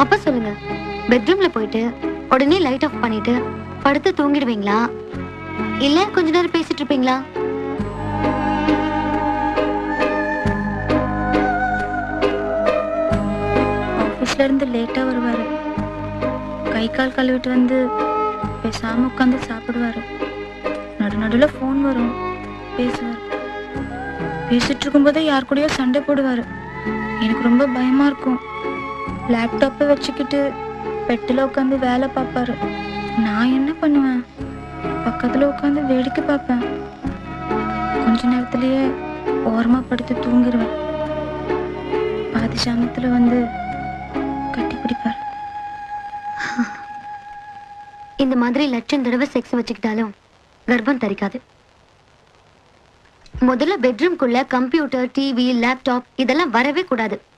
அப்ப சொல்லுங்க பெட்ரூம்ல போயிட்டு உடனே லைட் ஆஃப் பண்ணிட்டு படுத்து தூங்கிடுவீங்களா இல்ல கொஞ்ச நேரம் பேசிட்டு இருப்பீங்களா ஆஃபீஸ்ல இருந்து லேட்டா வருவாரு கை கால் கழுவிட்டு வந்து பேசாம உட்காந்து சாப்பிடுவாரு நடு நடுல ஃபோன் வரும் பேசுவார் பேசிட்டு இருக்கும்போதே யார் கூடயோ சண்டை போடுவாரு எனக்கு ரொம்ப பயமா இருக்கும் லேப்டாப்பை வச்சுக்கிட்டு பெட்டில் உட்காந்து வேலை பார்ப்பாரு நான் என்ன பண்ணுவேன் பக்கத்துல உட்காந்து வேடிக்கை பார்ப்பேன் கொஞ்ச நேரத்திலேயே ஓரமா படுத்து தூங்கிடுவேன் பாதி சாமத்துல வந்து கட்டி பிடிப்பார் இந்த மாதிரி லட்சம் தடவை செக்ஸ் வச்சுக்கிட்டாலும் கர்ப்பம் தரிக்காது முதல்ல பெட்ரூம்குள்ள கம்ப்யூட்டர் டிவி லேப்டாப் இதெல்லாம் வரவே கூடாது